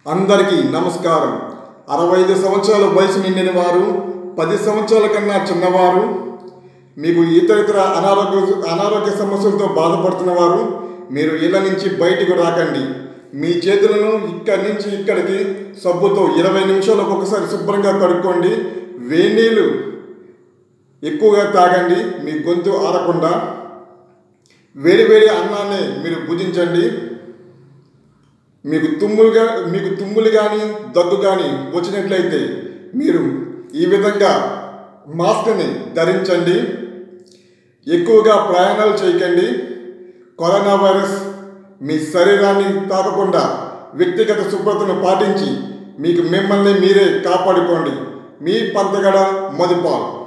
అందరికీ నమస్కారం అరవై ఐదు సంవత్సరాల వయసు నిండిన వారు పది సంవత్సరాల కన్నా చిన్నవారు మీకు ఇతర ఇతర అనారోగ్య అనారోగ్య సమస్యలతో బాధపడుతున్న వారు మీరు ఇళ్ళ నుంచి బయటకు రాకండి మీ చేతులను ఇక్కడి నుంచి ఇక్కడికి సబ్బుతో ఇరవై నిమిషాలకు ఒకసారి శుభ్రంగా కడుక్కోండి వేడి నీళ్ళు ఎక్కువగా తాగండి మీ గొంతు ఆరకుండా వేడి వేడి అన్నాన్ని మీరు భుజించండి మీకు తుమ్ములుగా మీకు తుమ్ములు కానీ దగ్గు కానీ వచ్చినట్లయితే మీరు ఈ విధంగా మాస్క్ని ధరించండి ఎక్కువగా ప్రయాణాలు చేయకండి కరోనా వైరస్ మీ శరీరాన్ని తాకకుండా వ్యక్తిగత శుభ్రతను పాటించి మీకు మిమ్మల్ని మీరే కాపాడుకోండి మీ పంతగడ మధుపాల్